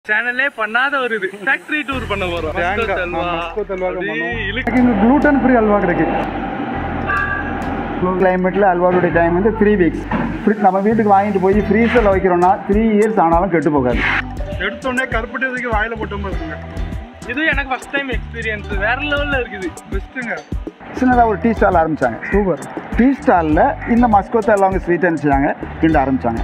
சேனல்லே பண்ணாத ஒரு இது ஃபேக்டரி டூர் பண்ண போறோம் தேங்காய், மஸ்கோ ஆ, மஸ்கோ அல்வா அல்வா அப்படியே பண்ணோம். இழுக்கு. இங்கே க்ளூட்டன் ஃப்ரீ அல்வா கிடைக்கும் கிளைமேட்டில் அல்வாவுடைய டைம் வந்து த்ரீ வீக்ஸ் நம்ம வீட்டுக்கு வாங்கிட்டு போய் ஃப்ரீசரில் வைக்கிறோம்னா த்ரீ இயர்ஸ் ஆனாலும் கெட்டு போகாது எடுத்தோடனே கருப்பட்டதுக்கு வாயில போட்ட மாதிரி இருக்குங்க இது எனக்கு ஃபர்ஸ்ட் டைம் எக்ஸ்பீரியன்ஸ் வேற லெவல்ல இருக்குது பெஸ்ட்டுங்க சின்னதாக ஒரு டீ ஸ்டால் ஆரம்பித்தாங்க சூப்பர் டீ ஸ்டாலில் இந்த மஸ்கோத்தை எல்லாம் அவங்க ஸ்வீட் அனுப்பிச்சாங்க கிண்ட ஆரம்பித்தாங்க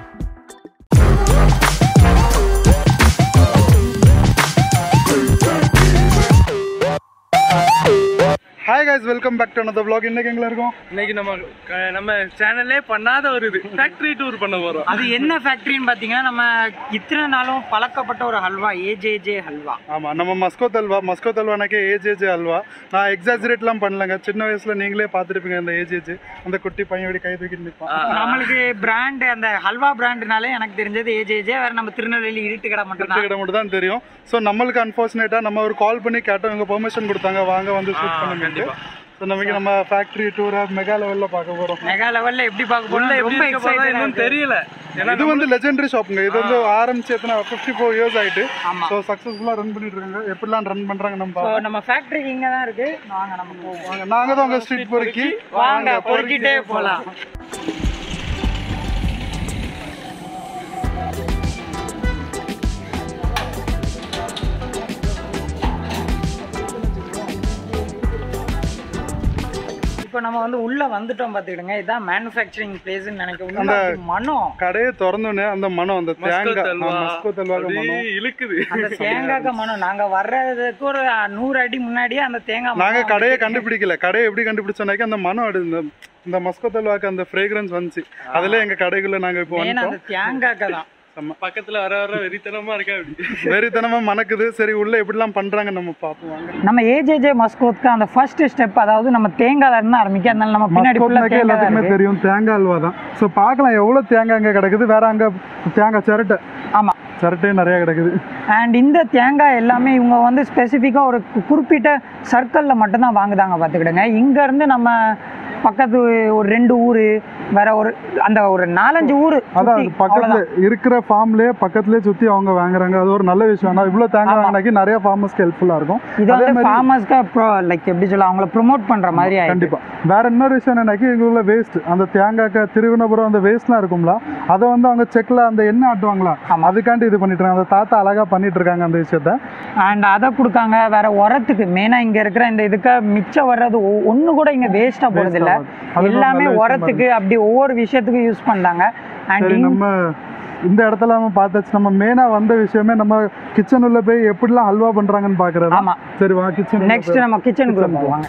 hi guys welcome back to another vlog இன்னைக்கு எங்கே இருக்கோம் இன்னைக்கு நம்ம க- நம்ம சேனல்லே பண்ணாத ஒரு இது ஃபேக்டரி டூர் பண்ண போறோம் அது என்ன ஃபேக்டரின்னு பார்த்தீங்கன்னா நம்ம இத்தனை நாளும் பழக்கப்பட்ட ஒரு ஹல்வா ஏஜேஜே ஹல்வா ஆமாம் நம்ம மஸ்கோத் அல்வா மஸ்கோத் அல்வானாக்கே ஏஜேஜே அல்வா நான் எக்ஸாஜரேட்லாம் பண்ணலங்க சின்ன வயசுல நீங்களே பார்த்துருப்பீங்க அந்த ஏஜேஜ் அந்த குட்டி பையன் இப்படி கை தூக்கிட்டு நிற்பான் நம்மளுக்கு பிராண்ட் அந்த ஹல்வா பிராண்டுனாலே எனக்கு தெரிஞ்சது ஏஜேஜே வேற நம்ம திருநெல்வேலி இருட்டு கடை மட்டும் தான் கிட்ட மட்டும் தான் தெரியும் ஸோ நம்மளுக்கு அன்ஃபார்ச்சுனேட்டாக நம்ம ஒரு கால் பண்ணி கேட்டோம் இவங்க பெர்மிஷன் கொடுத்தாங்க வாங்க வந்து ஷூட் பண்ணுங்க ஸோ நமக்கு நம்ம ஃபேக்ட்ரி டூரை மெகா லெவலில் பார்க்க போகிறோம் மெகா லெவல்ல எப்படி பார்க்க உள்ள போறோம் எப்படி ரொம்ப இருக்க போறதா இன்னும் எக்ஸைட்டட் தெரியல ஏன்னா இது வந்து லெஜெண்டரி ஷாப்புங்க இது வந்து ஆரம்பிச்சு எத்தனை ஃபிஃப்டி ஃபோர் இயர்ஸ் ஆயிட்டு ஆமா. ஸோ சக்ஸஸ்ஃபுல்லாக ரன் பண்ணிட்டு இருக்காங்க எப்படிலாம் ரன் பண்றாங்க நம்ம So, பார்ப்போம். நம்ம ஃபேக்டரி இங்க தான் இருக்கு வாங்க நம்ம போவோம் வாங்க நாங்க தான் உங்க ஸ்ட்ரீட் பொறுக்கி வாங்க பொறுக்கிட்டே போலாம் இப்போ நம்ம வந்து உள்ள வந்துட்டோம் பாத்துக்கிடுங்க இதான் மேனுஃபேக்சரிங் பிளேஸ்னு நினைக்கிறேன் உள்ள அப்படி மனம் கடையை திறந்தோடனே அந்த மனம் அந்த மஸ்கோ தேங்காய் தல்வா மஸ்கோ தல்வாக அப்படியே மனம் இழுக்குது அந்த தேங்காய்க்கு மனம் நாங்க வர்றதுக்கு ஒரு நூறு அடி முன்னாடியே அந்த தேங்காய் நாங்க மனம் கடையை கண்டுபிடிக்கல கடையை எப்படி கண்டுபிடிச்சோம்னாக்கா அந்த மனம் அடி இந்த இந்த மஸ்கோ தல்வாக்கு அந்த ஃப்ரேக்ரன்ஸ் வந்துச்சு அதுல எங்க கடைக்குள்ள நாங்க இப்போ மெயின் வந்துட்டோம் அந்த தேங்காய்க்கு தான் பக்கத்துல வர வர வெறித்தனமா இருக்கா அப்படி வெறித்தனமா மணக்குது சரி உள்ள எப்படிலாம் பண்றாங்க நம்ம பார்ப்போம் வாங்க நம்ம ஏஜேஜே மஸ்கோத்க்கு அந்த ஃபர்ஸ்ட் ஸ்டெப் அதாவது நம்ம தேங்காய்ல இருந்து ஆரம்பிக்க அதனால நம்ம பின்னாடி ஃபுல்லா மஸ்கோட்னாக்கே தேங்காய் தான் எல்லாத்துக்குமே இருக்கு. தெரியும் தேங்காய் அல்வா தான் ஸோ பார்க்கலாம் எவ்வளவு தேங்காய் அங்க கிடக்குது வேற அங்க தேங்காய் சிரட்டை ஆமா சிரட்டையும் நிறைய கிடக்குது அண்ட் இந்த தேங்காய் எல்லாமே இவங்க வந்து ஸ்பெசிஃபிக்காக ஒரு கு- குறிப்பிட்ட சர்க்கிளில் மட்டும்தான் வாங்குதாங்க பார்த்துக்கிடுங்க இங்கேருந்து நம்ம பக்கத்து ஒரு ரெண்டு ஊர் வேற ஒரு அந்த ஒரு நாலஞ்சு ஊர் அதான் அது பக்கத்துல இருக்கிற ஃபார்ம்லயே பக்கத்துலயே சுத்தி அவங்க வாங்குறாங்க அது ஒரு நல்ல விஷயம் ஆனா இவ்வளவு தேங்காய் வாங்கினாக்கி நிறைய ஃபார்மர்ஸ்க்கு ஹெல்ப்ஃபுல்லா இருக்கும் இது அதே வந்து மாதிரி ஃபார்மர்ஸ்க்கு லைக் எப்படி சொல்ல அவங்கள ப்ரொமோட் பண்ணுற மாதிரி ஆயிடுச்சு கண்டிப்பா வேற இன்னொரு விஷயம் என்னன்னாக்கி இங்க உள்ள வேஸ்ட் அந்த தேங்காய்க்கு திருவினபுரம் அந்த வேஸ்ட்லாம் இருக்கும்ல அதை வந்து அவங்க செக்ல அந்த எண்ணெய் ஆட்டுவாங்களா அதுக்காண்டி இது பண்ணிட்டு இருக்காங்க அந்த தாத்தா அழகா பண்ணிட்டு இருக்காங்க அந்த விஷயத்த அண்ட் அதை கொடுக்காங்க வேற உரத்துக்கு மெயினாக இங்கே இருக்கிற இந்த இதுக்கு மிச்சம் வர்றது ஒன்று கூட இங்கே வேஸ்ட்டாக போகிறது இல்லை ஆகாது. அது ஒரு எல்லாமே நல்ல விஷயமா உரத்துக்கு அப்படி ஒவ்வொரு விஷயத்துக்கும் யூஸ் பண்ணுறாங்க அண்ட் சரி நம்ம இந்த இடத்துல நம்ம பார்த்தாச்சு நம்ம மெயினா வந்த விஷயமே நம்ம கிச்சன் உள்ள போய் எப்படிலாம் ஹல்வா பண்றாங்கன்னு பாக்குறது ஆமா. சரி வா கிச்சன் நெக்ஸ்ட் நம்ம கிச்சனுக்குள்ள போவாங்க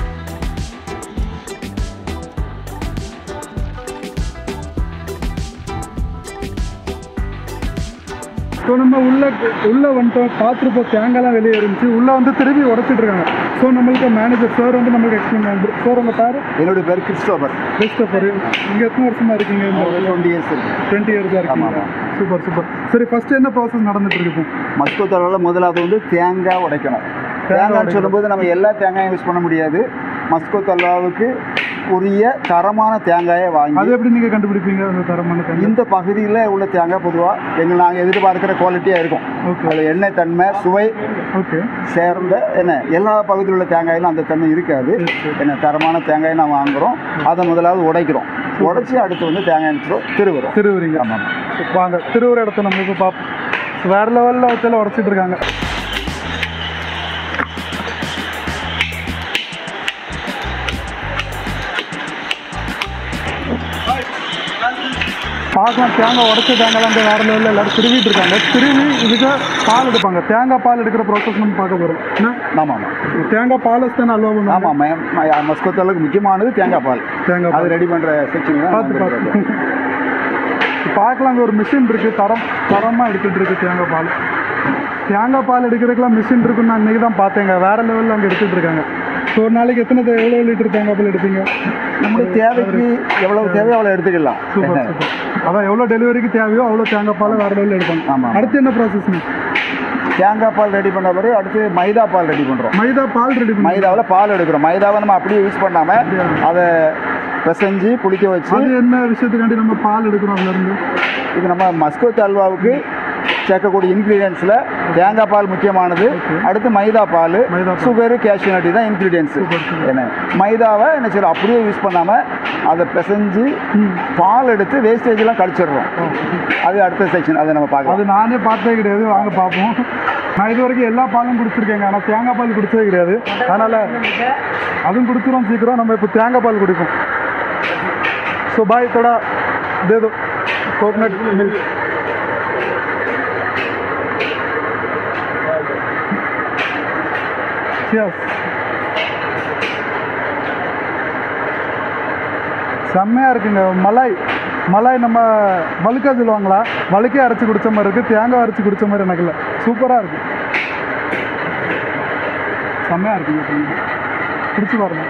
ஸோ நம்ம உள்ள உள்ள வந்துட்டோம் பார்த்துருப்போம் தேங்காய்லாம் வெளியே இருந்துச்சு உள்ள வந்து திரும்பி உடைச்சிட்டு இருக்காங்க ஸோ நம்மளுக்கு மேனேஜர் சார் வந்து நம்மளுக்கு எக்ஸ்பிளைன் பண்ணுறது சார் உங்க பேர் என்னுடைய பேர் கிறிஸ்டோபர் கிறிஸ்டோபர் இங்க எத்தனை வருஷமா இருக்கீங்க இந்த டுவெண்ட்டி இயர்ஸ் இருக்கு டுவெண்ட்டி இயர்ஸாக இருக்கீங்க சூப்பர் சூப்பர் சரி ஃபர்ஸ்ட் என்ன ப்ராசஸ் நடந்துட்டு இருக்கு இப்போ மஸ்கோ தல்வாவில் முதலாவது வந்து தேங்காய் உடைக்கணும் தேங்காய்னு சொல்லும்போது நம்ம எல்லா தேங்காயும் யூஸ் பண்ண முடியாது மஸ்கோ தல்வாவுக்கு உரிய தரமான தேங்காயை வாங்கி அது எப்படி நீங்க கண்டுபிடிப்பீங்க அந்த தரமான தேங்காய் இந்த பகுதியில் உள்ள தேங்காய் பொதுவாக எங்கள் நாங்கள் எதிர்பார்க்கிற குவாலிட்டியாக இருக்கும் Okay. அதில் எண்ணெய் தன்மை சுவை ஓகே சேர்ந்த என்ன எல்லா பகுதியில் உள்ள தேங்காயிலும் அந்த தன்மை இருக்காது என்ன தரமான தேங்காயை நான் வாங்குகிறோம் அதை முதலாவது உடைக்கிறோம் உடைச்சி அடுத்து வந்து தேங்காய் நிறுத்துறோம் திருவுறோம் திருவுறீங்க ஆமாம் வாங்க திருவூர் இடத்த நம்ம இப்போ பார்ப்போம் வேற லெவலில் வச்சால உடச்சிட்டு இருக்காங்க பார்க்கலாம் தேங்காய் உடச்ச தேங்காய்லாம் வந்து வேற லெவலில் எல்லாரும் திருவிட்டு இருக்காங்க திருவி இதுக்கு பால் எடுப்பாங்க தேங்காய் பால் எடுக்கிற ப்ராசஸ் நம்ம பார்க்க போகிறோம் என்ன ஆமாம் ஆமாம் தேங்காய் பால் தானே அல்வா பண்ணுவாங்க ஆமாம் மஸ்கோத்தலுக்கு முக்கியமானது தேங்காய் பால் தேங்காய் அது ரெடி பண்ணுற செக்ஷன் பார்த்து பார்த்து பார்க்கலாம் அங்கே ஒரு மிஷின் இருக்கு தரம் தரமாக எடுத்துட்டு இருக்கு தேங்காய் பால் தேங்காய் பால் எடுக்கிறதுக்குலாம் மிஷின் இருக்குன்னு நான் இன்னைக்கு தான் பார்த்தேங்க வேற லெவலில் அங்கே எடுத்துட்டு இருக்காங்க ஸோ ஒரு நாளைக்கு எத்தனை தே- எவ்வளோ லிட்டர் தேங்காய் பால் எடுப்பீங்க நம்மளுக்கு தேவைக்கு எவ்வளவு தேவையோ அவ்வளோ எடுத்துக்கலாம் சூப்பர் என்ன? சூப்பர் அதான் எவ்வளோ டெலிவரிக்கு தேவையோ அவ்வளோ தேங்காய் பால் வேற லெவலில் எடுப்பாங்க ஆமா. அடுத்து என்ன ப்ராசஸ்ங்க தேங்காய் பால் ரெடி பண்ண பிறகு அடுத்து மைதா பால் ரெடி பண்ணுறோம் மைதா பால் ரெடி பண்ணி மைதாவில் பால் எடுக்கிறோம் மைதாவை நம்ம அப்படியே யூஸ் பண்ணாமல் அதை பிசைஞ்சு புளிக்க வச்சு அது என்ன விஷயத்துக்காண்டி நம்ம பால் எடுக்கிறோம் அதுலேருந்து இது நம்ம மஸ்கோத் அல்வாவுக்கு சேர்க்கக்கூடிய இன்க்ரீடியன்ஸில் தேங்காய் பால் முக்கியமானது அடுத்து மைதா பால் மைதா பால். சுகரு கேஷ்யூ நட்டி தான் இன்க்ரீடியன்ஸு என்ன மைதாவை என்ன செய்யறோம் அப்படியே யூஸ் பண்ணாமல் அதை பிசைஞ்சு பால் எடுத்து வேஸ்டேஜ்லாம் கழிச்சிடுறோம் அது அடுத்த செக்ஷன் அதை நம்ம பார்க்கலாம் அது நானே பார்த்ததே கிடையாது வாங்க பார்ப்போம் நான் இது வரைக்கும் எல்லா பாலும் குடிச்சிருக்கேங்க ஆனால் தேங்காய் பால் குடிச்சதே கிடையாது அதனால் அதுவும் குடிச்சிரும் சீக்கிரம் நம்ம இப்போ தேங்காய் பால் குடிப்போம் ஸோ பாய் थोड़ा दे दो कोकोनट मिल्क Cheers. செம்மையாக இருக்குங்க மலாய் மலாய் நம்ம வழுக்கா சொல்லுவாங்களா வழுக்கே அரைச்சி குடிச்ச மாதிரி இருக்குது தேங்காய் அரைச்சி குடிச்ச மாதிரி எனக்கு இல்லை சூப்பராக இருக்கு செம்மையாக இருக்குங்க தம்பி. குடிச்சு பாருங்க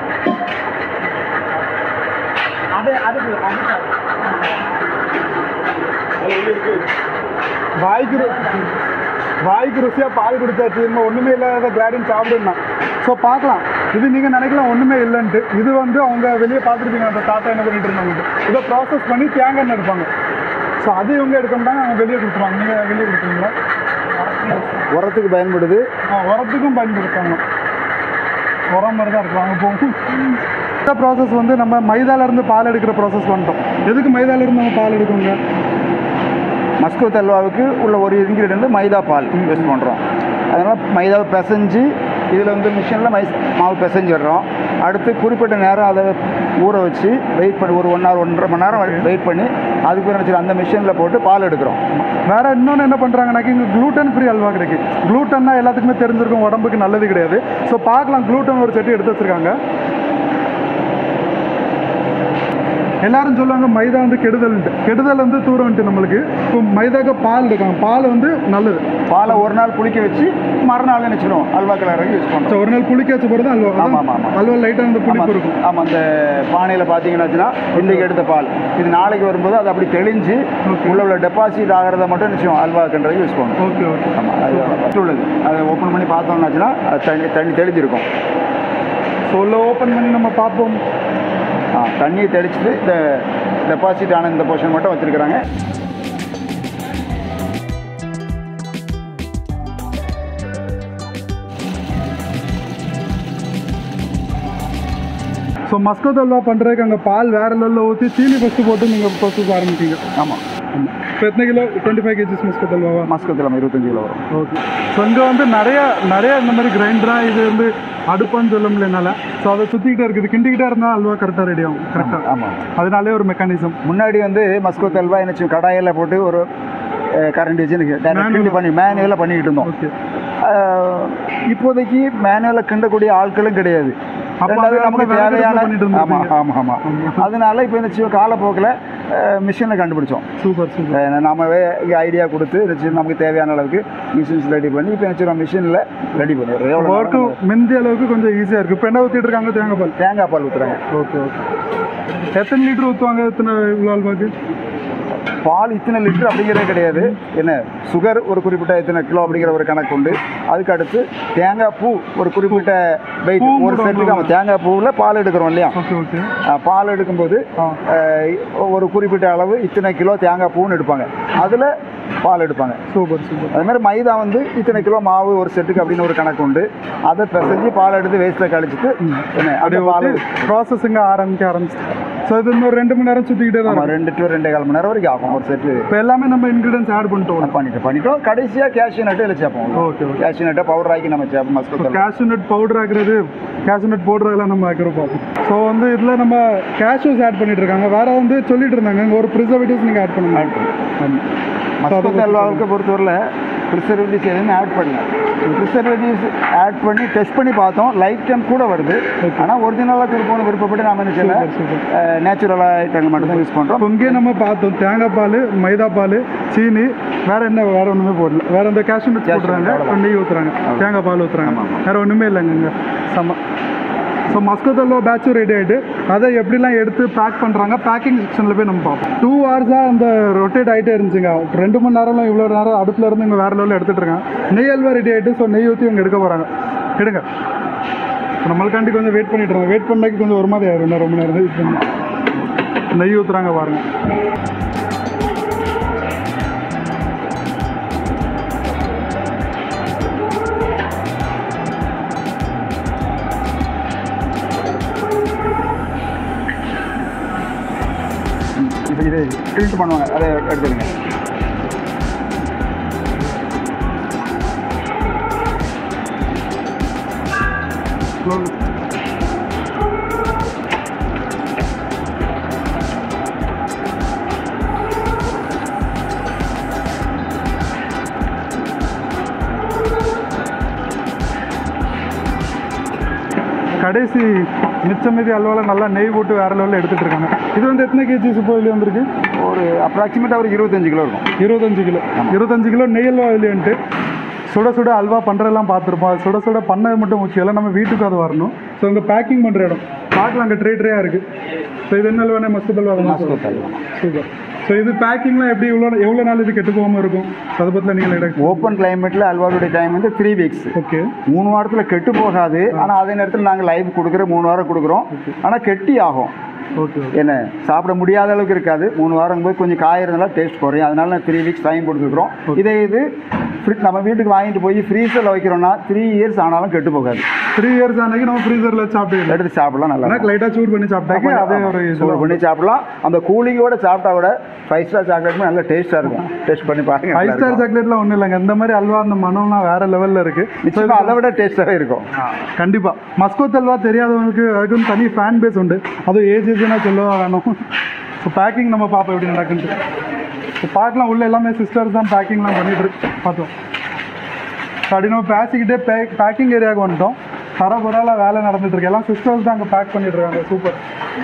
வாய்க்கு ரு- வாய்க்கு ருசியாக பால் குடிச்சாச்சு இன்னும் ஒன்றுமே இல்லாத கிளாடின் சாப்பிடுனா ஸோ பார்க்கலாம் இது நீங்கள் நினைக்கலாம் ஒன்றுமே இல்லைன்ட்டு இது வந்து அவங்க வெளியே பார்த்துருப்பீங்க அந்த தாத்தா என்ன பண்ணிட்டு இருந்தாங்க இதை ப்ராசஸ் பண்ணி தேங்காய் எண்ணெய் எடுப்பாங்க ஸோ அது இவங்க எடுக்க மாட்டாங்க அவங்க வெளியே கொடுத்துருவாங்க நீங்கள் வெளியே கொடுத்துருவீங்களா உரத்துக்கு பயன்படுது ஆ உரத்துக்கும் பயன்படுத்தாங்க உரம் மாதிரி தான் இருக்கு வாங்க போகும் இந்த ப்ராசஸ் வந்து நம்ம மைதாலேருந்து பால் எடுக்கிற ப்ராசஸ் பண்ணிட்டோம் எதுக்கு மைதாலேருந்து நம்ம பால் எடுக்கோங்க மஸ்கோ தல்வாவுக்கு உள்ள ஒரு இன்க்ரீடியன்ட் மைதா பால் யூஸ் பண்ணுறோம் அதனால் மைதாவை பிசைஞ்சு இதில் வந்து மிஷினில் மை மாவு பிசைஞ்சிடுறோம் அடுத்து குறிப்பிட்ட நேரம் அதை ஊற வச்சு வெயிட் பண்ணி ஒரு ஒன் ஹவர் ஒன்றரை மணி நேரம் வெயிட் பண்ணி அதுக்கு பிறகு வச்சு அந்த மிஷினில் போட்டு பால் எடுக்கிறோம் வேற இன்னொன்று என்ன பண்ணுறாங்கனாக்கா இங்கே க்ளூட்டன் ஃப்ரீ அல்வா கிடைக்கு க்ளூட்டன்னா எல்லாத்துக்குமே தெரிஞ்சிருக்கும் உடம்புக்கு நல்லது கிடையாது ஸோ பார்க்கலாம் க்ளூட்டன் ஒரு செட்டு எடுத்து வச்சிருக்காங்க எல்லாரும் சொல்லுவாங்க மைதா வந்து கெடுதல்ன்ட்டு கெடுதல் வந்து தூரம்ன்ட்டு நம்மளுக்கு இப்போ மைதாக்கு பால் எடுக்காங்க பால் வந்து நல்லது பாலை ஒரு நாள் புளிக்க வச்சு மறுநாள் நினச்சிடும் அல்வா கலருக்கு யூஸ் ஸோ பண்ணுறோம் ஒரு நாள் புளிக்க வச்ச பிறகு அல்வா ஆமா, ஆமா, ஆமா. அல்வா லைட்டாக அந்த புளிப்பு இருக்கும் ஆமாம் அந்த பானையில் பார்த்தீங்கன்னாச்சுன்னா இன்றைக்கி எடுத்த பால் இது நாளைக்கு வரும்போது அது அப்படி தெளிஞ்சு உள்ள உள்ள டெபாசிட் ஆகிறத மட்டும் நிச்சயம் அல்வாக்குன்றது யூஸ் பண்ணுவோம் ஓகே ஓகே ஆமாம் அது first உள்ளது அதை ஓப்பன் பண்ணி பார்த்தோம்னாச்சுன்னா அது தண்ணி தண்ணி தெளிஞ்சிருக்கும் ஸோ உள்ள ஓப்பன் பண்ணி நம்ம பார்ப்போம் ஆ தண்ணியை தெளிச்சுட்டு இந்த டெபாசிட் ஆன இந்த போர்ஷன் மட்டும் வச்சுருக்கிறாங்க ஸோ மஸ்கத் அல்வா பண்ணுறதுக்கு அங்கே பால் வேற லெவலில் ஊற்றி சீனி ஃபஸ்ட்டு போட்டு நீங்கள் ப்ராசஸ் ஆரம்பிச்சீங்க ஆமாம் இப்போ எத்தனை kilo twenty five KGs Muscoth அல்வாவா மஸ்கத்தில் நம்ம இருபத்தஞ்சு கிலோ வரும் ஓகே ஸோ இங்கே வந்து நிறைய நிறைய இந்த மாதிரி கிரைண்டராக இது வந்து அடுப்பான்னு சொல்ல முடியல என்னால் ஸோ அதை சுற்றிக்கிட்டே இருக்குது கிண்டிக்கிட்டே இருந்தால் அல்வா கரெக்டாக ரெடி ஆகும் கரெக்டாக ஆமாம் அதனாலே ஒரு மெக்கானிசம் முன்னாடி வந்து மஸ்கோ தல்வா என்ன கடாயில் போட்டு ஒரு கரண்ட் வச்சு எனக்கு direct கிண்டி பண்ணி மேனுவலாக பண்ணிக்கிட்டு இருந்தோம் ஓகே ஆஹ் இப்போதைக்கு மேனுவலில் கிண்டக்கூடிய ஆட்களும் கிடையாது அப்ப ரெண்டாவது அந்த நமக்கு காலத்துல தேவையான விறகு அடுப்புல பண்ணிட்டு ஆமாம் இருந்திருப்பீங்க. ஆமாம் ஆமாம் அதனால இப்போ என்ன காலப்போக்கில் மிஷினில் கண்டுபிடிச்சோம் சூப்பர் சூப்பர் அஹ் நாமவே ஐடியா கொடுத்து நிச்சயம் நமக்கு தேவையான அளவுக்கு மிஷின்ஸ் ரெடி பண்ணி இப்போ நிச்சயம் மிஷினில் ரெடி பண்ணுவோம் எவ்வளோ ஒர்க்கு முந்தைய அளவுக்கு கொஞ்சம் ஈஸியாக இருக்குது இப்போ என்ன ஊற்றிட்டு இருக்காங்க தேங்காய் பால் தேங்காய் பால் ஊற்றுறாங்க ஓகே ஓகே எத்தனை லிட்டர் ஊற்றுவாங்க எத்தனை இவ்வளோ அல்வாக்கு பால் இத்தனை லிட்டர் அப்படிங்கிறதே கிடையாது என்ன சுகர் ஒரு குறிப்பிட்ட இத்தனை கிலோ அப்படிங்கிற ஒரு கணக்கு உண்டு அதுக்கு அடுத்து தேங்காய் பூ ஒரு குறிப்பிட்ட வெயிட் பூ ஒரு போடுவாங்க. செட்டுக்கு நம்ம தேங்காய் பூவில் பால் எடுக்கிறோம் இல்லையா ஓகே ஓகே அஹ் பால் எடுக்கும்போது ஆ. அஹ் ஒரு குறிப்பிட்ட அளவு இத்தனை கிலோ தேங்காய் பூன்னு எடுப்பாங்க அதில் பால் எடுப்பாங்க சூப்பர் சூப்பர் அது மாதிரி மைதா வந்து இத்தனை கிலோ மாவு ஒரு செட்டுக்கு அப்படின்னு ஒரு கணக்கு உண்டு அதை பிசைஞ்சு பால் எடுத்து வேஸ்ட்டில் கழிச்சிட்டு என்ன அப்படியே அப்படியே பால் ஊற்றி ப்ராசஸிங்க ஆரம்பிக்க ஆரம்பிச்சு ஸோ இது இன்னொரு ரெண்டு மணி நேரம் சுற்றிக்கிட்டே தான் ஆமாம் இருக்கும் ரெண்டு டு ரெண்டே கால் மணி நேரம் வரைக்கும் ஆகும் ஒரு செட்டு இப்போ எல்லாமே நம்ம இன்க்ரீடியன்ஸ் ஆட் பண்ணிட்டோம் பண்ணிட்டு பண்ணிட்டோம் கடைசியாக கேஷ்யூ நட்டு இதில் சேர்ப்போம் ஓகே ஓகே கேஷ்யூ நட்டை பவுடர் ஆக்கி நம்ம சேர்ப்போம் மஸ்கோ கேஷ்யூ நட் பவுடர் ஆக்குறது கேஷ்யூ நட் பவுடர் எல்லாம் நம்ம ஆக்கிறோம் பார்ப்போம் ஸோ வந்து இதில் நம்ம கேஷ்யூஸ் ஆட் பண்ணிட்டு இருக்காங்க வேற வந்து சொல்லிட்டு இருந்தாங்க இங்க ஒரு ப்ரிசர்வேட்டிவ்ஸ் நீங்கள் ஆட் பண்ணுங்க ஆமாம் மஸ்கோ அல்வாவுக்கு பொறுத்தவரையில் ப்ரிசர்வேட்டிவ்ஸ் எதுவுமே ஆட் பண்ணல ப்ரிசர்வேட்டிவ்ஸ் ஆட் பண்ணி டெஸ்ட் பண்ணி பார்த்தோம் லைட் டைம் கூட வருது ஆனால் ஒரிஜினலாக திருப்போன்னு விருப்பப்பட்டு நாம என்ன செய்யல நேச்சுரலாக ஐட்டங்கள் மட்டும் தான் யூஸ் பண்ணுறோம் இப்போ இங்கேயே நம்ம பார்த்தோம் தேங்காய் பால் மைதா பால் சீனி வேற என்ன வேற ஒன்றுமே போடல வேற இந்த கேஷ்யூ நட் Cashew nut போடுறாங்க அவ்வளவுதான். நெய் ஊற்றுறாங்க தேங்காய் பால் ஊற்றுறாங்க ஆமா, ஆமா. வேற ஒன்றுமே இல்லைங்க இங்கே செம்ம ஸோ மஸ்கோ அல்வா பேட்சும் ரெடி ஆகிட்டு அதை எப்படிலாம் எடுத்து பேக் பண்ணுறாங்க பேக்கிங் செக்ஷனில் போய் நம்ம பார்ப்போம் டூ ஹவர்ஸாக அந்த ரொட்டேட் ஆகிட்டே இருந்துச்சுங்க ரெண்டு மணி நேரம்லாம் இவ்வளோ நேரம் அடுப்பில் இருந்து இங்கே வேறு லெவலில் எடுத்துகிட்டு இருக்காங்க நெய் அல்வா ரெடி ஆகிட்டு ஸோ நெய் ஊற்றி இங்கே எடுக்க போகிறாங்க எடுங்க இப்போ நம்மளுக்காண்டி கொஞ்சம் வெயிட் பண்ணிட்டு இருந்தோம் வெயிட் பண்ணாக்கி கொஞ்சம் ஒரு மாதிரி ஆயிரும் இன்னும் ரொம்ப நேரம் வெயிட் பண்ணி நெய் ஊற்றுறாங்க பாருங்க ஃபில்ட்ரு பண்ணுவாங்க அதை எடுத்துடுங்க கடைசி மிச்சம் மீதி அல்வாவில் நல்லா நெய் போட்டு வேற லெவலில் எடுத்துட்டு இருக்காங்க இது வந்து எத்தனை கேஜி இப்போ இதுல வந்திருக்கு ஒரு அப்ராக்சிமேட்டாக ஒரு இருபத்தஞ்சு கிலோ இருக்கும் இருபத்தஞ்சு கிலோ இருபத்தஞ்சு கிலோ நெய் அல்வா இல்லையன்ட்டு சுட சுட அல்வா பண்ணுறதெல்லாம் பார்த்துருப்போம் அது சுட சுட பண்ணது மட்டும் முக்கியம் இல்லை நம்ம வீட்டுக்கு அது வரணும் ஸோ இங்கே பேக்கிங் பண்ணுற இடம் பார்க்கலாம் அங்கே ட்ரே ட்ரேயாக இருக்குது ஸோ இது என்ன அல்வானே மஸ்கத் அல்வா மஸ்கத் அல்வா. சூப்பர் ஸோ இது பேக்கிங்லாம் எப்படி இவ்வளோ எவ்வளோ நாள் இது கெட்டு போகாமல் இருக்கும் அதை பற்றில நீங்கள் இடம் ஓப்பன் கிளைமேட்டில் அல்வாவுடைய டைம் வந்து த்ரீ வீக்ஸ் ஓகே மூணு வாரத்தில் கெட்டு போகாது ஆனால் அதே நேரத்தில் நாங்கள் லைவ் கொடுக்குற மூணு வாரம் கொடுக்குறோம் ஆனால் கெட்டி ஆகும் ஓகே என்ன சாப்பிட முடியாத அளவுக்கு இருக்காது மூணு வாரம் போய் கொஞ்சம் காய இருந்தாலும் டேஸ்ட் குறையும் அதனால நான் த்ரீ வீக்ஸ் டைம் கொடுத்துருக்குறோம் இதே இது ஃப்ரி- நம்ம வீட்டுக்கு வாங்கிட்டு போய் ஃப்ரீசரில் வைக்கிறோம்னா த்ரீ இயர்ஸ் ஆனாலும் கெட்டு போகாது த்ரீ இயர்ஸ் ஆனதுக்கு நம்ம ஃப்ரீசரில் சாப்பிட்டு எடுத்து சாப்பிடலாம் நல்லா ஆனால் லைட்டாக சூட் பண்ணி சாப்பிட்டாக்கி அதே ஒரு சூடு இது பண்ணி சாப்பிடலாம் அந்த கூலிங்கோட சாப்பிட்டா விட ஃபைவ் ஸ்டார் சாக்லேட்டுமே நல்ல டேஸ்ட்டாக இருக்கும் டேஸ்ட் பண்ணி பாருங்க ஃபைவ் நல்லா ஸ்டார் இருக்கும். சாக்லேட்லாம் ஒன்றும் இல்லைங்க இந்த மாதிரி அல்வா அந்த மனம்லாம் வேற லெவலில் இருக்கு நிச்சயமா அதை விட டேஸ்ட்டாகவே இருக்கும் கண்டிப்பா மஸ்கோத் அல்வா தெரியாதவங்களுக்கு அதுக்குன்னு தனி ஃபேன் பேஸ் உண்டு அதுவும் ஏஜ் ஏஜ்னா சொல்லவா வேணும் ஸோ பேக்கிங் நம்ம பார்ப்போம் எப்படி நடக்குன்ட்டு ஸோ பார்க்கலாம் உள்ள எல்லாமே சிஸ்டர்ஸ் தான் பேக்கிங்லாம் பண்ணிட்டு இருக்கு பார்த்தோம் ஸோ அப்படி நம்ம பேசிக்கிட்டே பே பேக்கிங் ஏரியாவுக்கு வந்துட்டோம் தரபுறால வேலை நடந்துட்டு இருக்கு எல்லாம் சிஸ்டர்ஸ் தான் அங்கே பேக் பண்ணிட்டு இருக்காங்க சூப்பர்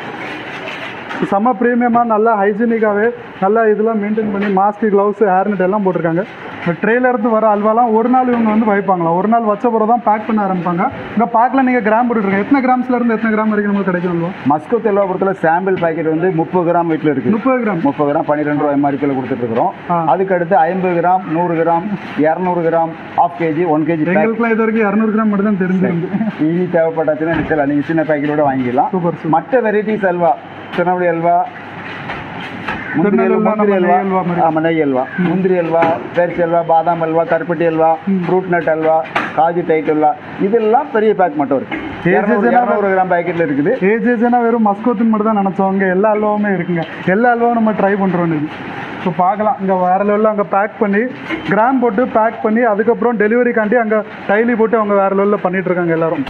செம்ம ப்ரீமியமாக நல்லா ஹைஜீனிக்காகவே நல்லா இதெல்லாம் மெயின்டைன் பண்ணி மாஸ்க் க்ளவுஸ் ஹேர்நெட் எல்லாம் போட்டிருக்காங்க இந்த ட்ரெயில இருந்து வர அல்வாலாம் ஒரு நாள் இவங்க வந்து வைப்பாங்களா ஒரு நாள் வச்ச பிறகு தான் பேக் பண்ண ஆரம்பிப்பாங்க இந்த பேக்கில் நீங்கள் கிராம் போட்டுருக்கீங்க எத்தனை கிராம்ஸ்ல இருந்து எத்தனை கிராம் வரைக்கும் நமக்கு கிடைக்கும் அல்வா மஸ்கோ தெல்வாபுரத்தில் சாம்பிள் பாக்கெட் வந்து முப்பது கிராம் வீட்டில் இருக்குது முப்பது கிராம் முப்பது கிராம் பன்னிரெண்டு ரூபாய் எம்ஆர்பியில் கொடுத்துட்ருக்குறோம் ஆ. அதுக்கு அடுத்து ஐம்பது கிராம் நூறு கிராம் இரநூறு gram half KG one KG pack எங்களுக்குலாம் இது வரைக்கும் இரநூறு கிராம் மட்டும் தான் தெரிஞ்சிருந்து ஈஸி தேவைப்பட்டாச்சுன்னா நிச்சயம் நீங்கள் சின்ன பேக்கெட்டோட வாங்கிக்கலாம் சூப்பர் சூப்பர் மற்ற வெரைட்டிஸ் அல்வா திருநெல்வேலி அல்வா முந்திரி திருநெல்வேலில அல்வா நம்ம நெய் அல்வா மாதிரி. முந்திரி அல்வா ஆமாம் நெய் அல்வா முந்திரி அல்வா பேரிச்சி அல்வா பாதாம் அல்வா கருப்பட்டி அல்வா ஃப்ரூட் நட் அல்வா காஜு டைட் அல்வா இதெல்லாம் பெரிய பேக் மட்டும் இருக்கு ஏஜ் இரநூறு ஏஜ்னா இரநூறு கிராம் பேக்கெட்டில் இருக்குது ஏஜ் ஏஜ்னா வெறும் மஸ்கோத்துன்னு மட்டும் தான் நினச்சோம் இங்கே எல்லா அல்வாவுமே இருக்குங்க எல்லா அல்வாவும் நம்ம ட்ரை பண்ணுறோம் இன்னைக்கு ஸோ பார்க்கலாம் இங்கே வேற லெவலில் அங்கே பேக் பண்ணி கிராம் போட்டு பேக் பண்ணி அதுக்கப்புறம் டெலிவரிக்காண்டி அங்கே டைலி போட்டு அவங்க வேற லெவலில் பண்ணிட்டு இருக்காங்க எல்லாரும்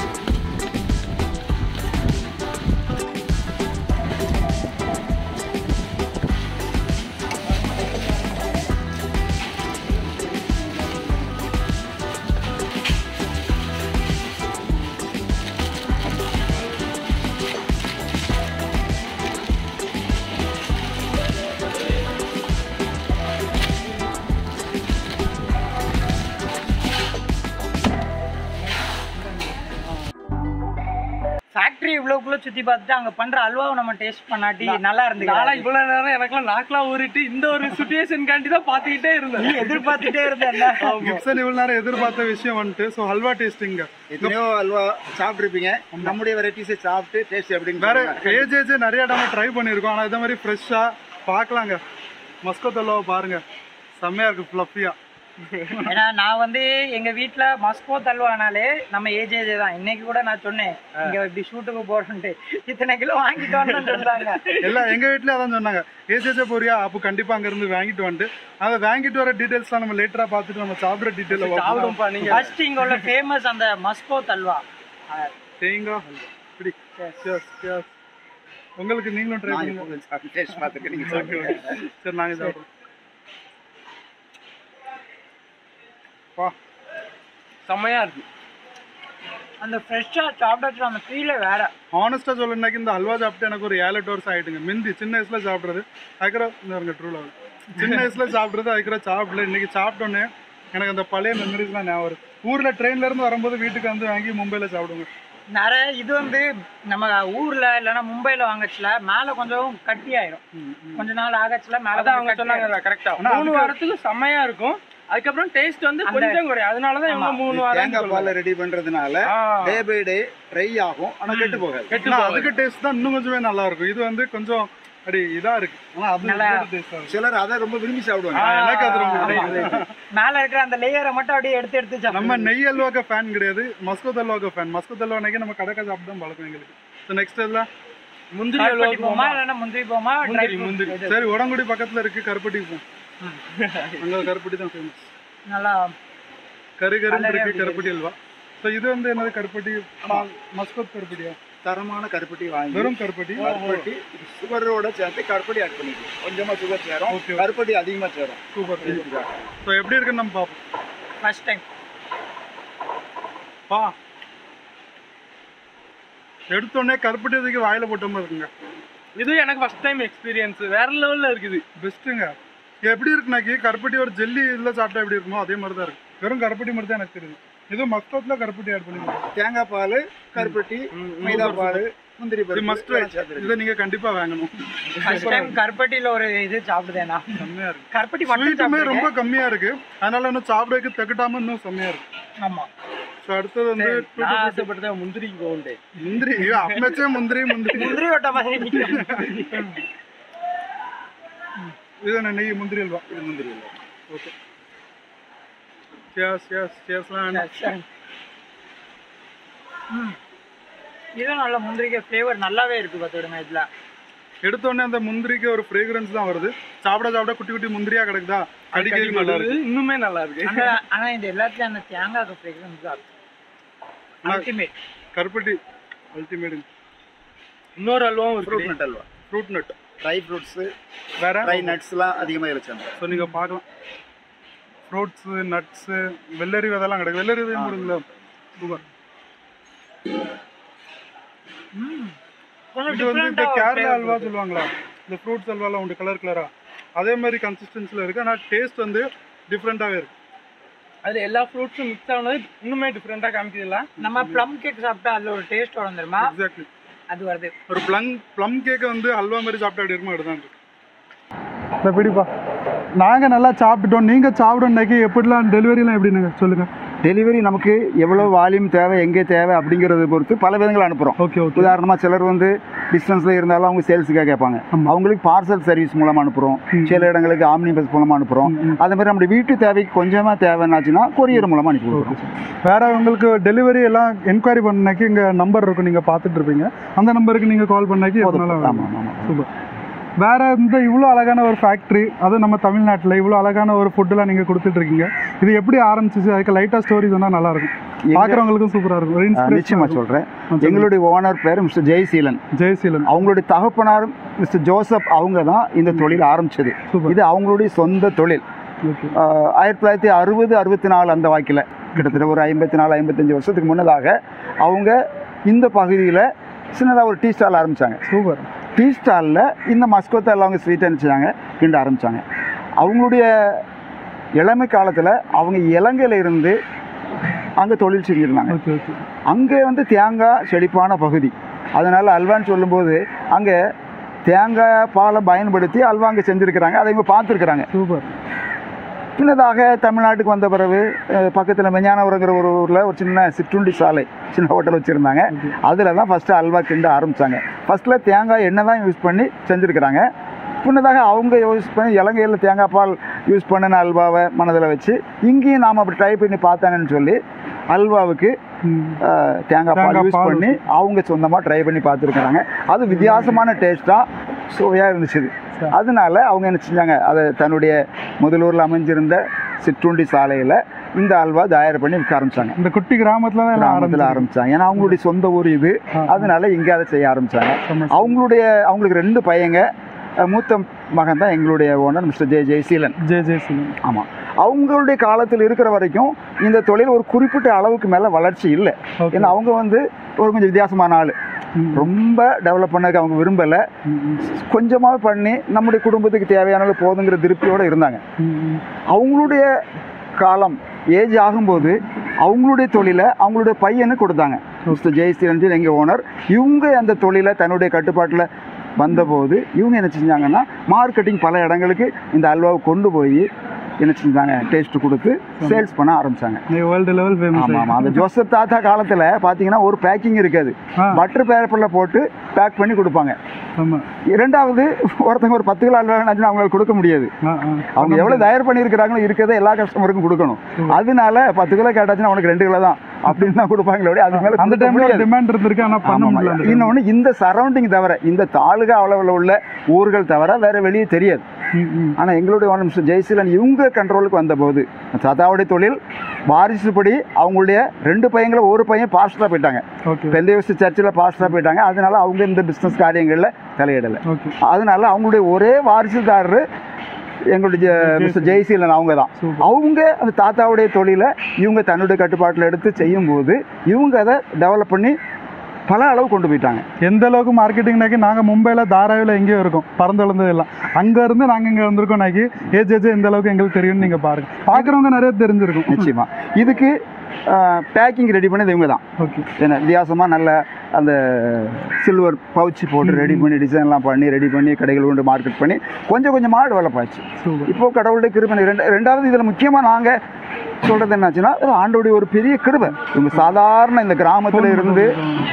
ஃபேக்டரி இவ்வளோக்குள்ள சுற்றி பார்த்துட்டு அங்கே பண்ணுற அல்வாவை நம்ம டேஸ்ட் பண்ணாட்டி நல்லா நாளா இருந்துக்கலாம் இவ்வளவு நேரம் எனக்குலாம் நாக்கெல்லாம் ஊறிட்டு இந்த ஒரு சுச்சுவேஷன் காண்டி தான் பாத்துக்கிட்டே இருந்தேன் எதிர்பார்த்துட்டே இருந்தேன் கிப்சன் இவ்வளோ நேரம் எதிர்பார்த்த விஷயம் வந்துட்டு ஸோ ஹல்வா டேஸ்டிங்க எத்தனையோ அல்வா சாப்பிட்ருப்பீங்க நம்முடைய வெரைட்டிஸை சாப்பிட்டு டேஸ்ட் எப்படின்னு வேற பாருங்க. ஏஜ் ஏஜ் நிறைய நம்ம ட்ரை பண்ணியிருக்கோம் ஆனால் இதே மாதிரி ஃப்ரெஷ்ஷாக பார்க்கலாங்க மஸ்கோத் அல்வாவை பாருங்க செம்மையா இருக்கு ஃப்ளஃபியாக ஏன்னா நான் வந்து எங்க வீட்ல மஸ்கோ தல்வானாலே நம்ம ஏஜ் ஏஜ் தான் இன்னைக்கு கூட நான் சொன்னேன் இங்க இப்படி ஷூட்டுக்கு போறோம்ட்டு இத்தனை கிலோ வாங்கிட்டு வரணும்னு சொல்றாங்க எல்லாம் எங்க வீட்லயே அதான் சொன்னாங்க ஏஜேஜே போறியா அப்போ கண்டிப்பா அங்க இருந்து வாங்கிட்டு வந்துட்டு அதை வாங்கிட்டு வர டீடைல்ஸ்லாம் நம்ம லேட்டரா பார்த்துட்டு நம்ம சாப்பிட்ற டீடைல் சாப்பிடும்பா நீங்க ஃபர்ஸ்ட் இங்க உள்ள ஃபேமஸ் அந்த மஸ்கோ தல்வா தேங்காய் இப்படி Cheers, cheers. உங்களுக்கு நீங்களும் ட்ரை நான் பண்ணுங்க இப்போ சாப்பிட்டு டேஸ்ட் பார்த்துட்டு நீங்கள் சாப்பிடுங்க சரி நாங்க சாப்பிடுறோம் வா செம்மையா இருக்கு அந்த ஃப்ரெஷ்ஷா சாப்பிடறது அந்த ஃபீலே வேற ஆனஸ்டா சொல்லணும்னாக்கி இந்த ஹல்வா சாப்பிட்டு எனக்கு ஒரு ஏழு எட்டு வருஷம் ஆயிட்டுங்க மிந்தி சின்ன வயசுல சாப்பிட்றது அதுக்கப்புறம் இந்த இருங்க ட்ரூ லெவல் சின்ன வயசுல சாப்பிட்றது அதுக்கப்புறம் சாப்பிடல இன்னைக்கு சாப்பிட்டோன்னே எனக்கு அந்த பழைய மெமரிஸ்லாம் ஞாபகம் வருது ஊர்ல ட்ரெயின்ல இருந்து வரும்போது வீட்டுக்கு வந்து வாங்கி மும்பைல சாப்பிடுங்க நிறைய இது வந்து நம்ம ஊர்ல இல்லைன்னா மும்பைல வாங்கச்சுல மேல கொஞ்சம் கட்டி ஆயிரும் கொஞ்ச நாள் ஆகச்சுல மேல அதான் அவங்க கொஞ்சம் கட்டி சொன்னாங்க கரெக்டா ஆனா மூணு வாரத்துக்கு செம்மையா இருக்கும் அதுக்கப்புறம் டேஸ்ட் வந்து கொஞ்சம் குறையும் அதனாலதான் இவங்க மூணு வாரம் தேங்காய் பால் ரெடி பண்றதுனால ஆ. டே பை டே ட்ரை ஆகும் ஆனா கெட்டு போகாது கெட்டு ஆனா போகாது. அதுக்கு டேஸ்ட் தான் இன்னும் கொஞ்சமே நல்லா இருக்கும் இது வந்து கொஞ்சம் அப்படி இதா இருக்கு ஆனா அது நல்லா- டேஸ்டா இருக்கு சிலர் அதை ரொம்ப விரும்பி சாப்பிடுவாங்க ஆ, எனக்கு அது ரொம்ப ஆ, பிடிக்கும் மேல இருக்கிற அந்த லேயரை மட்டும் அப்படியே எடுத்து எடுத்து சாப்பிடணும். நம்ம நெய் அல்வாக்க ஃபேன் கிடையாது மஸ்கோத் அல்வாக்க ஃபேன் மஸ்கோத் அல்வா அன்னைக்கு நம்ம கடைக்கா சாப்பிட்டு தான் பழக்கம் எங்களுக்கு ஸோ நெக்ஸ்ட் இதில் முந்திரி கருப்பட்டி அல்வா போமா இல்லைன்னா முந்திரி போமா ட்ரை முந்திரி, முந்திரி. சரி உடங்குடி பக்கத்துல இருக்கு கருப்பட்டிக்கு போ அங்க கருப்பட்டி தான் ஃபேமஸ் நல்லா கரு கரு Colour இருக்கு எப்படி கருப்பட்டி அல்வா ஸோ இது வந்து என்னது கருப்பட்டி மஸ்கோத் கருப்பட்டியா தரமான கருப்பட்டி வாங்கி வெறும் கருப்பட்டி கருப்பட்டி சுகரோட சேர்த்து கருப்பட்டி ஆட் பண்ணிக்கணும் கொஞ்சமா சுகர் சேரும் Okay. கருப்பட்டி அதிகமா சேரும் சூப்பர் ஸோ எப்படி இருக்குன்னு நம்ம பார்ப்போம் ஃபர்ஸ்ட் டைம் பா எடுத்தோடனே கருப்பட்டி அதுக்கு வாயில போட்ட மாதிரி இருக்குங்க இது எனக்கு ஃபர்ஸ்ட் டைம் எக்ஸ்பீரியன்ஸ் வேற லெவல்ல இருக்குது பெஸ்ட்டுங்க எப்படி இருக்குனாக்கி கருப்பட்டி ஒரு ஜெல்லி இதில் சாப்பிட்டா எப்படி இருக்குமோ அதே மாதிரி தான் இருக்கு வெறும் கருப்பட்டி மட்டும் தான் எனக்கு தெரியுது இது மஸ்கோத்தில் கருப்பட்டி ஆட் பண்ணி தேங்காய் பால் கருப்பட்டி மைதா பால் முந்திரி இது பருப்பு மஸ்ட் இதெல்லாம் சேர்த்துருக்கு. இதை நீங்க கண்டிப்பா வாங்கணும் ஃபர்ஸ்ட் டைம் கருப்பட்டியில ஒரு இது சாப்பிடுதேனா செம்மையா இருக்கு கருப்பட்டி மட்டும் ஸ்வீட்டுமே சாப்பிடுறேன் ரொம்ப கம்மியா இருக்கு அதனால இன்னும் சாப்பிடறதுக்கு தக்கட்டாம இன்னும் செம்மையா இருக்கு ஆமா ஸோ அடுத்தது வந்து two நான் to fifty- ஆசைப்பட்டது முந்திரிக்கு போகுண்டு முந்திரி ஐயோ, அப்பச்சே முந்திரி முந்திரி முந்திரி ஓட்ட மாதிரி நிக்கும் இது என்ன நெய் முந்திரி அல்வா இது முந்திரி இல்லை. ஓகே சேஸ் சேஸ் சேஸ்லாம் வேண்டாம் சரி. ம். இது நல்ல முந்திரிக்க ஃப்ளேவர் நல்லாவே இருக்கு பார்த்துடுங்க இதுல எடுத்தோடனே அந்த முந்திரிக்கு ஒரு ஃப்ரேக்ரன்ஸ் தான் வருது சாப்பிட சாப்பிட குட்டி குட்டி முந்திரியா கிடக்குதா அடிக்கடி நல்லா இருக்கு இன்னுமே நல்லா இருக்கு ஆனா ஆனா இந்த எல்லாத்துலயும் அந்த தேங்காய் ஃப்ளேவர் தான் அல்டிமேட் கருப்பட்டி அல்டிமேட் இன்னொரு அல்வாவும் ஃப்ரூட் இருக்கு nut halwa fruit nut dry fruits வேற ட்ரை நட்ஸ்லாம் அதிகமாக இருந்துச்சு ஸோ நீங்க பார்க்கலாம் ஃப்ரூட்ஸு நட்ஸு வெள்ளரி விதெல்லாம் கிடக்கு வெள்ளரி விதையும் போடுங்களா சூப்பர் கொஞ்சம் இது வந்து இந்த டிஃப்ரெண்டா கேரளா அல்வா சொல்லுவாங்களா இந்த ஃப்ரூட்ஸ் அல்வாலாம் உண்டு கலர் கலரா அதே மாதிரி கன்சிஸ்டன்சியில் இருக்கு ஆனால் டேஸ்ட் வந்து டிஃப்ரெண்ட்டாகவே இருக்கு அதுல எல்லா ஃப்ரூட்ஸும் மிக்ஸ் ஆனது இன்னுமே டிஃப்ரெண்டா காமிக்குதுல்ல நம்ம ப்ளம் கேக் சாப்பிட்டா அதுல ஒரு டேஸ்ட் வரும் தெரியுமா எக்ஸாக்ட்லி அது வருது ஒரு ப்ளம் ப்ளம் கேக்கை வந்து அல்வா மாதிரி சாப்பிட்டா எப்படி இருக்குமோ அப்படிதான் இருக்கு இந்த பிடிப்பா நாங்கள் நல்லா சாப்பிட்டுட்டோம் நீங்கள் சாப்பிடணுன்னாக்கி எப்படிலாம் டெலிவரிலாம் எப்படிங்க சொல்லுங்கள் டெலிவரி நமக்கு எவ்வளோ வால்யூம் தேவை எங்கே தேவை அப்படிங்கிறத பொறுத்து பல விதங்கள் அனுப்புகிறோம் ஓகே ஓகே உதாரணமாக சிலர் வந்து டிஸ்டன்ஸில் இருந்தாலும் அவங்க சேல்ஸுக்காக கேட்பாங்க ஆமா. அவங்களுக்கு பார்சல் சர்வீஸ் மூலமாக அனுப்புகிறோம் சில இடங்களுக்கு ஆம்னி பஸ் மூலமாக அனுப்புகிறோம் அதே மாதிரி நம்ம வீட்டு தேவைக்கு கொஞ்சமாக தேவைன்னாச்சுன்னா கொரியர் மூலமாக அனுப்பி கொடுக்குறோம் வேற உங்களுக்கு டெலிவரி எல்லாம் என்கொயரி பண்ணாக்கி இங்கே நம்பர் இருக்கும் நீங்கள் பார்த்துட்டு இருப்பீங்க அந்த நம்பருக்கு நீங்கள் கால் பண்ணாக்கி போதும். எப்பனாலும் ஆமாம் ஆமாம் சூப்பர் வேற இந்த இவ்வளோ அழகான ஒரு ஃபேக்ட்ரி அதுவும் நம்ம தமிழ்நாட்டில் இவ்வளோ அழகான ஒரு ஃபுட்டுலாம் நீங்கள் கொடுத்துட்டு இருக்கீங்க இது எப்படி ஆரம்பிச்சிச்சு அதுக்கு லைட்டாக ஸ்டோரி சொன்னால் நல்லா இருக்கும் பார்க்குறவங்களுக்கும் சூப்பராக இருக்கும் ஒரு நிச்சயமாக இன்ஸ்பிரேஷன் சொல்கிறேன் சொல்லுங்க. எங்களுடைய ஓனர் பேர் மிஸ்டர் ஜெயசீலன் ஜெயசீலன் அவங்களுடைய தகப்பனார் மிஸ்டர் ஜோசப் அவங்க தான் இந்த தொழில் ஆரம்பிச்சது Super. இது அவங்களுடைய சொந்த தொழில் ஓகே ஆஹ் ஆயிரத்தி தொள்ளாயிரத்தி அறுபது அறுபத்தி நாலு அந்த வாக்கில் கிட்டத்தட்ட ஒரு ஐம்பத்தி நாலு ஐம்பத்தஞ்சு வருஷத்துக்கு முன்னதாக அவங்க இந்த பகுதியில் சின்னதாக ஒரு டீ ஸ்டால் ஆரம்பித்தாங்க சூப்பர் டீ ஸ்டாலில் இந்த மஸ்கோத்தால் அவங்க ஸ்வீட் அனுப்பிச்சாங்க கிண்ட ஆரம்பித்தாங்க அவங்களுடைய இளமை காலத்தில் அவங்க இலங்கையில் இருந்து அங்கே தொழில் செஞ்சுருந்தாங்க ஓகே ஓகே அங்கே வந்து தேங்காய் செழிப்பான பகுதி அதனால் அல்வான்னு சொல்லும்போது அங்கே தேங்காய் பாலை பயன்படுத்தி அல்வா அங்கே செஞ்சுருக்கிறாங்க அதை இவங்க பார்த்துருக்குறாங்க சூப்பர் பின்னதாக தமிழ்நாட்டுக்கு வந்த பிறகு பக்கத்தில் மெஞ்ஞானபுரங்கிற ஒரு ஊரில் ஒரு சின்ன சிற்றுண்டி சாலை சின்ன ஹோட்டல் வச்சுருந்தாங்க அதில் தான் ஃபஸ்ட்டு அல்வா கிண்ட ஆரம்பித்தாங்க ஃபஸ்ட்டில் தேங்காய் எண்ணெய் தான் யூஸ் பண்ணி செஞ்சுருக்கிறாங்க பின்னதாக அவங்க யூஸ் பண்ணி இலங்கையில் தேங்காய் பால் யூஸ் பண்ணின அல்வாவை மனதில் வச்சு இங்கேயும் நாம் அப்படி ட்ரை பண்ணி பார்த்தாங்கன்னு சொல்லி அல்வாவுக்கு அஹ், தேங்காய் பால் தேங்காய் யூஸ் பால் பண்ணி அவங்க சொந்தமாக ட்ரை பண்ணி பார்த்துருக்குறாங்க அது வித்தியாசமான டேஸ்ட்டாக சுவையாக இருந்துச்சு அதனால அவங்க என்ன செஞ்சாங்க அதை தன்னுடைய முதலூரில் அமைஞ்சிருந்த சிற்றுண்டி சாலையில் இந்த அல்வா தயார் பண்ணி விற்க ஆரம்பிச்சாங்க இந்த குட்டி கிராமத்தில் தான் எல்லாம் கிராமத்தில் ஆரம்பிச்சு ஆரம்பிச்சாங்க ஏன்னா அவங்களுடைய சொந்த ஊர் இது அதனால இங்கே அதை செய்ய ஆரம்பிச்சாங்க செம்ம. அவங்களுடைய அவங்களுக்கு ரெண்டு பையங்க அஹ், மூத்த மகன் தான் எங்களுடைய ஓனர் மிஸ்டர் ஜெய ஜெயசீலன் ஜெய ஜெயசீலன் ஆமாம் அவங்களுடைய காலத்தில் இருக்கிற வரைக்கும் இந்த தொழில் ஒரு குறிப்பிட்ட அளவுக்கு மேலே வளர்ச்சி இல்லை Okay. ஏன்னா அவங்க வந்து ஒரு கொஞ்சம் வித்தியாசமான ஆள் ரொம்ப டெவலப் பண்ணதுக்கு அவங்க விரும்பலை கொஞ்சமாக பண்ணி நம்முடைய குடும்பத்துக்கு தேவையான அளவு போதுங்கிற திருப்தியோடு இருந்தாங்க அவங்களுடைய காலம் ஏஜ் ஆகும்போது அவங்களுடைய தொழிலை அவங்களுடைய பையனுக்கு கொடுத்தாங்க மிஸ்டர் ஜெயஸ்ரீரஞ்சன் எங்கள் ஓனர் இவங்க அந்த தொழிலை தன்னுடைய கட்டுப்பாட்டில் வந்தபோது இவங்க என்ன செஞ்சாங்கன்னா மார்க்கெட்டிங் பல இடங்களுக்கு இந்த அல்வாவை கொண்டு போய் என்ன செஞ்சாங்க டேஸ்ட் கொடுத்து சேல்ஸ் பண்ண ஆரம்பிச்சாங்க வேர்ல்டு லெவல் ஃபேமஸ் ஆமாம் ஆமாம் அந்த ஜோசப் தாத்தா காலத்தில் பார்த்தீங்கன்னா ஒரு பேக்கிங் இருக்காது ஆ. பட்டர் பேப்பரில் போட்டு பேக் பண்ணி கொடுப்பாங்க ஆமா இரண்டாவது ஒருத்தங்க ஒரு பத்து கிலோ அல்வா வேணாச்சுன்னா அவங்களுக்கு கொடுக்க முடியாது ஆ ஆ அவங்க எவ்வளவு தயார் பண்ணியிருக்கிறாங்களோ இருக்கிறத எல்லா கஸ்டமருக்கும் கொடுக்கணும் அதனால பத்து கிலோ கேட்டாச்சுன்னா உனக்கு ரெண்டு கிலோ தான் அப்படின்னு தான் கொடுப்பாங்களே ஒழிய அதுக்கு மேல அந்த கொடுக்க டைம்ல முடியாது. டிமாண்ட் இருந்திருக்கு ஆனா பண்ண ஆமாம், முடியல ஆமாம். அந்த time. இன்னொன்னு இந்த சரௌண்டிங் தவிர இந்த தாலுகா அளவில் உள்ள ஊர்கள் தவிர வேற வெளியே தெரியாது ம், ம். ஆனா எங்களுடைய ஓனர் மிஸ்டர் ஜெயசீலன் இவங்க கண்ட்ரோலுக்கு வந்தபோது தாத்தாவுடைய தொழில் வாரிசுப்படி அவங்களுடைய ரெண்டு பையங்களும் ஒரு பையன் பாஸ்டராக போயிட்டாங்க ஓகே பெந்தைவசி சர்ச்சில் பாஸ்டராக போயிட்டாங்க அதனால அவங்க இந்த பிஸ்னஸ் காரியங்களில் தலையிடலை ஓகே அதனால அவங்களுடைய ஒரே வாரிசுதாரர் எங்களுடைய மிஸ்டர் ஜெயசீலன் அவங்க தான் Super. அவங்க அந்த தாத்தாவுடைய தொழிலை இவங்க தன்னுடைய கட்டுப்பாட்டில் எடுத்து செய்யும்போது இவங்க அதை டெவலப் பண்ணி பல அளவு கொண்டு போயிட்டாங்க எந்த அளவுக்கு மார்க்கெட்டிங்னாக்கி நாங்க மும்பைல தாராவில எங்கேயோ இருக்கோம் பறந்து வளர்ந்தது எல்லாம் அங்க இருந்து நாங்க இங்க வந்திருக்கோம் நாக்கி ஏஜ் எந்த அளவுக்கு எங்களுக்கு தெரியும்னு நீங்க பாருங்க பாக்குறவங்க நிறைய தெரிஞ்சிருக்கும் நிச்சயமா இதுக்கு பேக்கிங் ரெடி பண்ணது இவங்க தான் ஓகே என்ன வித்தியாசமாக நல்ல அந்த சில்வர் பவுச் போட்டு ரெடி பண்ணி டிசைன்லாம் பண்ணி ரெடி பண்ணி கடைகள் கொண்டு மார்க்கெட் பண்ணி கொஞ்சம் கொஞ்சமாக டெவலப் ஆச்சு சூப்பர் இப்போ கடவுளுடைய கிருபை ரெண்டு ரெண்டாவது இதில் முக்கியமாக நாங்கள் சொல்கிறது என்னாச்சுன்னா இது ஆண்டோடைய ஒரு பெரிய கிருபை இவங்க சாதாரண இந்த கிராமத்தில் இருந்து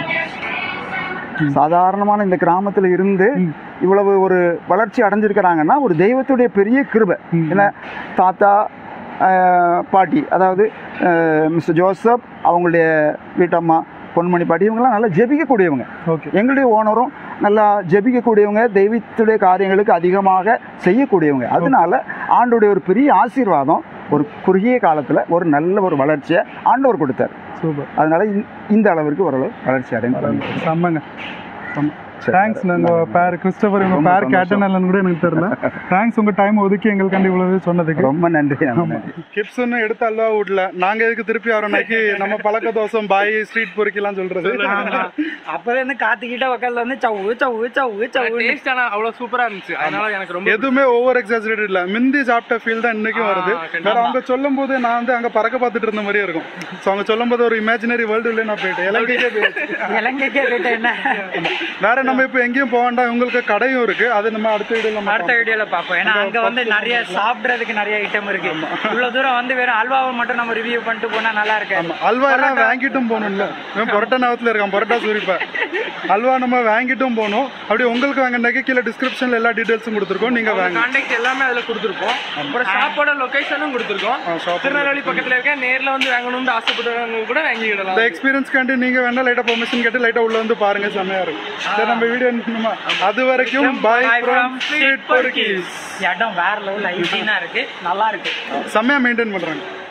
சாதாரணமான இந்த கிராமத்தில் இருந்து ம். இவ்வளவு ஒரு வளர்ச்சி அடைஞ்சிருக்கிறாங்கன்னா ஒரு தெய்வத்துடைய பெரிய கிருபை ம். ஏன்னா தாத்தா ஆஹ், பாட்டி அதாவது மிஸ்டர் ஜோசப் அவங்களுடைய வீட்டம்மா பொன்மணி பாட்டி இவங்கெல்லாம் நல்லா ஜெபிக்கக்கூடியவங்க ஓகே எங்களுடைய ஓனரும் நல்லா ஜெபிக்கக்கூடியவங்க தெய்வத்துடைய காரியங்களுக்கு அதிகமாக செய்யக்கூடியவங்க அதனால ஆண்டோடைய ஒரு பெரிய ஆசீர்வாதம் ஒரு குறுகிய காலத்தில் ஒரு நல்ல ஒரு வளர்ச்சியை ஆண்டவர் கொடுத்தார் சூப்பர் அதனால இந்த- இந்த அளவிற்கு ஓரளவு வளர்ச்சி அடைந்து செம்மங்க சரி. தேங்க்ஸ் உங்க பேர் கிறிஸ்டபர் உங்க ரொம்ப பேர் சந்தோஷம். கேட்டனல்லன்னு கூட எனக்கு தெரியல தேங்க்ஸ் உங்க டைம் ஒதுக்கி எங்களுக்காண்டி இவ்வளவு சொன்னதுக்கு ரொம்ப நன்றி ரொம்ப நன்றி கிப்ஸ் ஒன்றும் எடுத்து அல்வா விடல நாங்க எதுக்கு திருப்பி வரோம்னாக்கி நம்ம பழக்க தோசம் பாய் ஸ்ட்ரீட் பொறுக்கிலாம் சொல்றது அப்பவே இருந்து காத்துக்கிட்ட உட்கார்ல வந்து சவு சவு சவு சவு டேஸ்ட் ஆனா அவ்வளவு சூப்பரா இருந்துச்சு அதனால எனக்கு ரொம்ப எதுவுமே ஓவர் எக்ஸாஜரேட் இல்ல மிந்தி சாப்பிட்ட ஃபீல் தான் இன்னைக்கும் ஆ, வருது கண்டிப்பா. வேற அவங்க சொல்லும் போது நான் வந்து அங்க பறக்க பார்த்துட்டு இருந்த மாதிரியே இருக்கும் ஸோ அவங்க சொல்லும் போது ஒரு இமேஜினரி வேர்ல்டு நான் போயிட்டேன் இலங்கைக்கே போயிடுச்சு இலங்கைக்கே போயிட்ட என்ன வேற நம்ம இப்போ எங்கேயும் போக வேண்டாம் உங்களுக்கு கடையும் இருக்கு அது நம்ம அடுத்த வீடியோ நம்ம அடுத்த வீடியோல பார்ப்போம் ஏன்னா அங்க வந்து நிறைய சாப்பிடுறதுக்கு நிறைய ஐட்டம் இருக்கு இவ்வளவு தூரம் வந்து வெறும் அல்வாவை மட்டும் நம்ம ரிவ்யூ பண்ணிட்டு போனா நல்லா இருக்காது அல்வா எல்லாம் வாங்கிட்டும் போகணும்ல இவன் பொரோட்டா நகரத்தில் இருக்கான் பொரோட்டா சூரிப்பா அல்வா நம்ம வாங்கிட்டும் போகணும் அப்படி உங்களுக்கு வாங்கினாக்கி கீழே டிஸ்கிரிப்ஷன்ல எல்லா டீடைல்ஸும் கொடுத்துருக்கோம் நீங்க வாங்க கான்டாக்ட் எல்லாமே அதுல கொடுத்துருப்போம் அப்புறம் ஷாப்போட லொகேஷனும் கொடுத்துருக்கோம் ஆ, shop திருநெல்வேலி பக்கத்துல இருக்க நேர்ல வந்து வாங்கணும்னு ஆசைப்படுறவங்க கூட வாங்கிக்கிடலாம் இந்த எக்ஸ்பீரியன்ஸ்க்காண்டி நீங்க வேணா லைட்டா பெர்மிஷன் கேட்டு லைட்டா உள்ள வந்து பாருங்க செம்மையா இருக்கும் சரி நம்ம வீடியோ அது வரைக்கும் பாய் ஃப்ரம் ஸ்ட்ரீட் பொறுக்கி இடம் வேற லெவல் ஐடினா இருக்கு நல்லா இருக்கு செம்மையா மெயின்டைன் பண்றாங்க